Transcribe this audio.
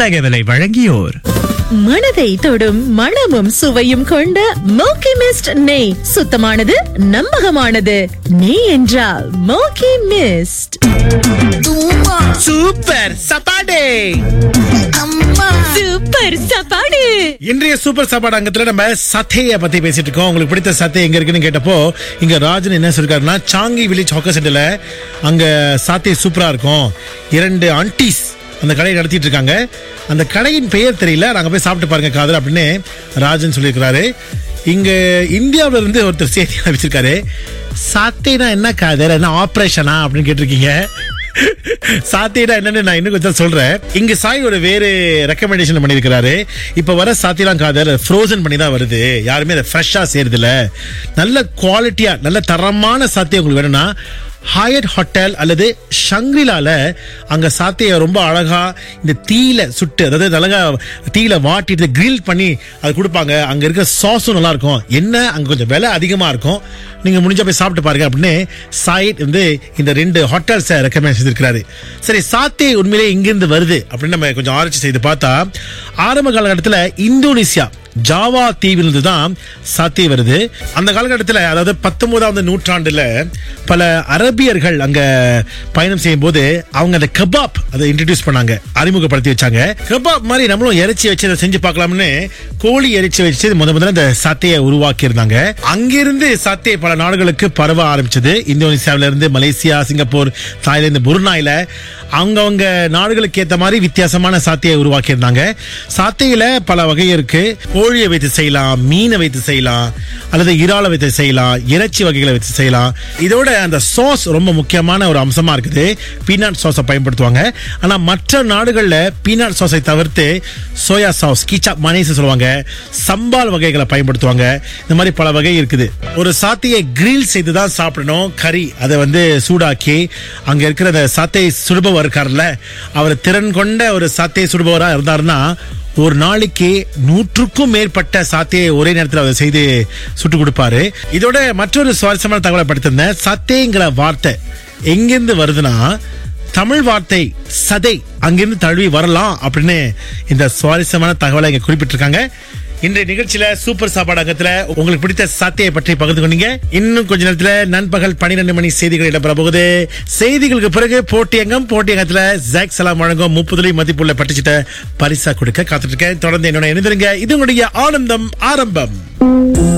இத்தகவலை வழங்கியோர் மனதை தொடும் மணமும் சுவையும் கொண்ட மோக்கி மிஸ்ட் நெய் சுத்தமானது நம்பகமானது நெய் என்றால் மோக்கி மிஸ்ட் சூப்பர் சப்பாடே சூப்பர் சாப்பாடு இன்றைய சூப்பர் சாப்பாடு அங்கத்துல நம்ம சத்தைய பத்தி பேசிட்டு இருக்கோம் உங்களுக்கு பிடித்த சத்தை எங்க இருக்குன்னு கேட்டப்போ இங்க ராஜன் என்ன சொல்லிருக்காருன்னா சாங்கி வில்லேஜ் ஹாக்கர் சென்டர்ல அங்க சாத்தை சூப்பரா இருக்கும் இரண்டு ஆன்டிஸ் அந்த கடையை நடத்திட்டு இருக்காங்க அந்த கடையின் பெயர் தெரியல நாங்க போய் சாப்பிட்டு பாருங்க காதல் அப்படின்னு ராஜன் சொல்லியிருக்கிறாரு இங்க இந்தியாவுல இருந்து ஒருத்தர் செய்தி அனுப்பிச்சிருக்காரு சாத்தைனா என்ன காதல் என்ன ஆபரேஷனா அப்படின்னு கேட்டிருக்கீங்க சாத்தியடா என்னன்னு நான் இன்னும் கொஞ்சம் சொல்றேன் இங்க சாய் ஒரு வேறு ரெக்கமெண்டேஷன் பண்ணியிருக்கிறாரு இப்ப வர சாத்தியலாம் காதல் ஃப்ரோசன் பண்ணி தான் வருது யாருமே அதை ஃப்ரெஷ்ஷா செய்யறது இல்ல நல்ல குவாலிட்டியா நல்ல தரமான சாத்தியம் உங்களுக்கு வேணும்னா ஹாயட் ஹோட்டல் அல்லது ஷங்க்ரிலால அங்க சாத்திய ரொம்ப அழகா இந்த தீயில சுட்டு அதாவது அழகா தீயில வாட்டிட்டு கிரில் பண்ணி அது கொடுப்பாங்க அங்க இருக்க சாஸும் நல்லா இருக்கும் என்ன அங்க கொஞ்சம் விலை அதிகமா இருக்கும் நீங்க முடிஞ்ச போய் சாப்பிட்டு பாருங்க அப்படின்னு சாயிட் வந்து இந்த ரெண்டு ஹோட்டல்ஸை ரெக்கமெண்ட் செய்திருக்கிறாரு சரி சாத்தே உண்மையிலே இங்கிருந்து வருது அப்படின்னு நம்ம கொஞ்சம் ஆராய்ச்சி செய்து பார்த்தா ஆரம்ப காலகட்டத்தில் இந்தோனேசியா ஜாவா தீவிலிருந்து தான் சாத்திய வருது அந்த காலகட்டத்தில் அதாவது பத்தொன்பதாவது நூற்றாண்டுல பல அரபியர்கள் அங்க பயணம் செய்யும் போது அவங்க அந்த கபாப் அதை இன்ட்ரடியூஸ் பண்ணாங்க அறிமுகப்படுத்தி வச்சாங்க கபாப் மாதிரி நம்மளும் இறைச்சி வச்சு அதை செஞ்சு பார்க்கலாம்னு கோழி இறைச்சி வச்சு முத முதல்ல இந்த சாத்தியை உருவாக்கி இருந்தாங்க அங்கிருந்து சாத்திய பல நாடுகளுக்கு பரவ ஆரம்பிச்சது இந்தோனேசியாவில இருந்து மலேசியா சிங்கப்பூர் தாய்லாந்து புருனாயில அவங்கவங்க நாடுகளுக்கு ஏத்த மாதிரி வித்தியாசமான சாத்தியை உருவாக்கி இருந்தாங்க சாத்தையில பல வகை இருக்கு கோழியை வைத்து செய்யலாம் மீனை வைத்து செய்யலாம் அல்லது இறாலை வைத்து செய்யலாம் இறைச்சி வகைகளை வச்சு செய்யலாம் இதோட அந்த சாஸ் ரொம்ப முக்கியமான ஒரு அம்சமா இருக்குது பீனட் சாஸை பயன்படுத்துவாங்க ஆனா மற்ற நாடுகள்ல பீனட் சாஸை தவிர்த்து சோயா சாஸ் கீச்சா மனேஸ் சொல்லுவாங்க சம்பால் வகைகளை பயன்படுத்துவாங்க இந்த மாதிரி பல வகை இருக்குது ஒரு சாத்தியை கிரில் செய்து தான் சாப்பிடணும் கறி அதை வந்து சூடாக்கி அங்க இருக்கிற அந்த சாத்தை சுடுபவர் இருக்கார்ல அவர் திறன் கொண்ட ஒரு சாத்தை சுடுபவரா இருந்தாருன்னா ஒரு நாளைக்கு நூற்றுக்கும் மேற்பட்ட சாத்தையை ஒரே நேரத்தில் அவர் செய்து சுட்டு கொடுப்பாரு இதோட மற்றொரு சுவாரஸ்யமான தகவலை படுத்திருந்தேன் சத்தேங்கிற வார்த்தை எங்கிருந்து வருதுன்னா தமிழ் வார்த்தை சதை அங்கிருந்து தழுவி வரலாம் அப்படின்னு இந்த சுவாரஸ்யமான தகவலை இங்க குறிப்பிட்டிருக்காங்க இன்றைய நிகழ்ச்சியில சூப்பர் சாப்பாடு அங்கத்துல உங்களுக்கு பிடித்த சாத்தியை பற்றி பகிர்ந்து கொண்டீங்க இன்னும் கொஞ்ச நேரத்துல நண்பகல் பன்னிரெண்டு மணி செய்திகள் இடம்பெற போகுது செய்திகளுக்கு பிறகு போட்டியங்கம் போட்டியங்கத்துல ஜாக் சலாம் வழங்கும் முப்பதுலை மதிப்புள்ள பட்டுச்சிட்ட பரிசா கொடுக்க காத்துட்டு இருக்கேன் தொடர்ந்து என்னோட இணைந்திருங்க இது உங்களுடைய ஆனந்தம் ஆரம்பம்